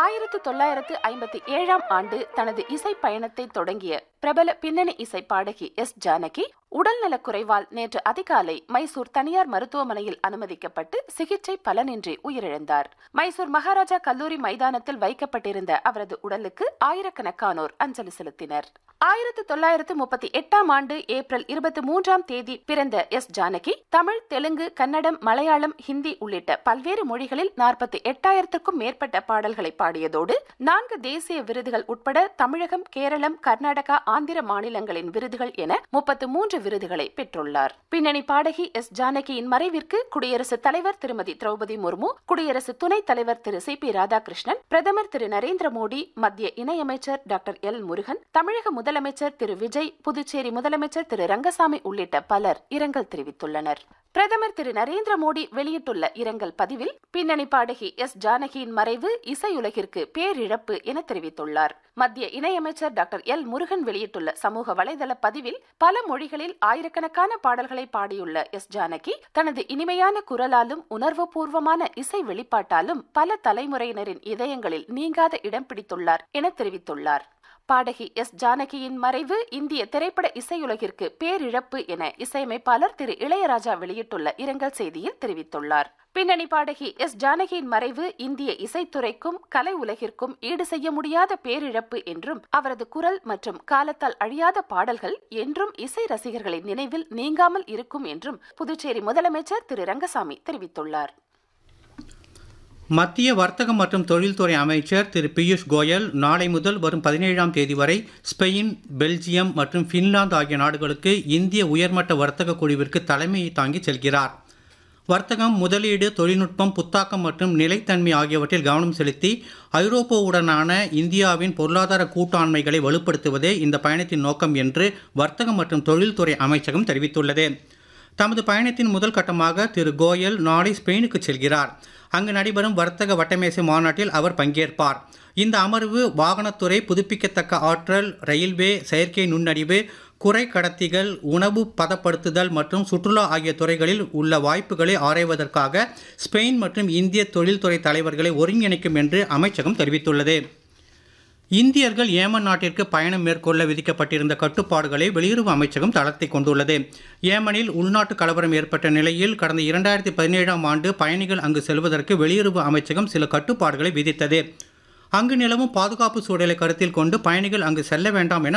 ஆயிரத்து தொள்ளாயிரத்து ஐம்பத்தி ஏழாம் ஆண்டு தனது இசை பயணத்தை தொடங்கிய பிரபல பின்னணி இசை பாடகி எஸ் ஜானகி உடல்நலக் குறைவால் நேற்று அதிகாலை மைசூர் தனியார் மருத்துவமனையில் அனுமதிக்கப்பட்டு சிகிச்சை பலனின்றி உயிரிழந்தார் மைசூர் மகாராஜா கல்லூரி மைதானத்தில் வைக்கப்பட்டிருந்த அவரது உடலுக்கு ஆயிரக்கணக்கானோர் அஞ்சலி செலுத்தினர் ஆயிரத்து தொள்ளாயிரத்து முப்பத்தி எட்டாம் ஆண்டு ஏப்ரல் இருபத்தி மூன்றாம் தேதி பிறந்த எஸ் ஜானகி தமிழ் தெலுங்கு கன்னடம் மலையாளம் ஹிந்தி உள்ளிட்ட பல்வேறு மொழிகளில் நாற்பத்தி எட்டாயிரத்திற்கும் மேற்பட்ட பாடல்களை பாடியதோடு நான்கு தேசிய விருதுகள் உட்பட தமிழகம் கேரளம் கர்நாடகா ஆந்திர மாநிலங்களின் விருதுகள் என முப்பத்து மூன்று விருதுகளை பெற்றுள்ளார் பின்னணி பாடகி எஸ் ஜானகியின் மறைவிற்கு குடியரசுத் தலைவர் திருமதி திரௌபதி முர்மு குடியரசு துணைத் தலைவர் திரு சி பி ராதாகிருஷ்ணன் பிரதமர் திரு நரேந்திர மோடி மத்திய இணையமைச்சர் டாக்டர் எல் முருகன் தமிழக முதலமைச்சர் திரு விஜய் புதுச்சேரி முதலமைச்சர் திரு ரங்கசாமி உள்ளிட்ட பலர் இரங்கல் தெரிவித்துள்ளனர் பிரதமர் திரு நரேந்திர மோடி வெளியிட்டுள்ள இரங்கல் பதிவில் பின்னணி பாடகி எஸ் ஜானகியின் மறைவு இசையுலகிற்கு பேரிழப்பு என தெரிவித்துள்ளார் மத்திய இணையமைச்சர் டாக்டர் எல் முருகன் வெளியிட்டுள்ள சமூக வலைதள பதிவில் பல மொழிகளில் ஆயிரக்கணக்கான பாடல்களை பாடியுள்ள எஸ் ஜானகி தனது இனிமையான குரலாலும் உணர்வுபூர்வமான இசை வெளிப்பாட்டாலும் பல தலைமுறையினரின் இதயங்களில் நீங்காத இடம் பிடித்துள்ளார் என தெரிவித்துள்ளார் பாடகி எஸ் ஜானகியின் மறைவு இந்திய திரைப்பட இசையுலகிற்கு பேரிழப்பு என இசையமைப்பாளர் திரு இளையராஜா வெளியிட்டுள்ள இரங்கல் செய்தியில் தெரிவித்துள்ளார் பின்னணி பாடகி எஸ் ஜானகியின் மறைவு இந்திய இசைத்துறைக்கும் கலை உலகிற்கும் ஈடு செய்ய முடியாத பேரிழப்பு என்றும் அவரது குரல் மற்றும் காலத்தால் அழியாத பாடல்கள் என்றும் இசை ரசிகர்களின் நினைவில் நீங்காமல் இருக்கும் என்றும் புதுச்சேரி முதலமைச்சர் திரு ரங்கசாமி தெரிவித்துள்ளார் மத்திய வர்த்தகம் மற்றும் தொழில்துறை அமைச்சர் திரு பியூஷ் கோயல் நாளை முதல் வரும் பதினேழாம் தேதி வரை ஸ்பெயின் பெல்ஜியம் மற்றும் பின்லாந்து ஆகிய நாடுகளுக்கு இந்திய உயர்மட்ட வர்த்தக குழுவிற்கு தலைமையை தாங்கி செல்கிறார் வர்த்தகம் முதலீடு தொழில்நுட்பம் புத்தாக்கம் மற்றும் நிலைத்தன்மை ஆகியவற்றில் கவனம் செலுத்தி ஐரோப்பாவுடனான இந்தியாவின் பொருளாதார கூட்டாண்மைகளை வலுப்படுத்துவதே இந்த பயணத்தின் நோக்கம் என்று வர்த்தகம் மற்றும் தொழில்துறை அமைச்சகம் தெரிவித்துள்ளது தமது பயணத்தின் முதல் கட்டமாக திரு கோயல் நாளை ஸ்பெயினுக்கு செல்கிறார் அங்கு நடைபெறும் வர்த்தக வட்டமேசை மாநாட்டில் அவர் பங்கேற்பார் இந்த அமர்வு வாகனத்துறை புதுப்பிக்கத்தக்க ஆற்றல் ரயில்வே செயற்கை நுண்ணறிவு குறை கடத்திகள் உணவு பதப்படுத்துதல் மற்றும் சுற்றுலா ஆகிய துறைகளில் உள்ள வாய்ப்புகளை ஆராய்வதற்காக ஸ்பெயின் மற்றும் இந்திய தொழில்துறை தலைவர்களை ஒருங்கிணைக்கும் என்று அமைச்சகம் தெரிவித்துள்ளது இந்தியர்கள் ஏமன் நாட்டிற்கு பயணம் மேற்கொள்ள விதிக்கப்பட்டிருந்த கட்டுப்பாடுகளை வெளியுறவு அமைச்சகம் தளர்த்தி கொண்டுள்ளது ஏமனில் உள்நாட்டு கலவரம் ஏற்பட்ட நிலையில் கடந்த இரண்டாயிரத்தி பதினேழாம் ஆண்டு பயணிகள் அங்கு செல்வதற்கு வெளியுறவு அமைச்சகம் சில கட்டுப்பாடுகளை விதித்தது அங்கு நிலவும் பாதுகாப்பு சூழலை கருத்தில் கொண்டு பயணிகள் அங்கு செல்ல வேண்டாம் என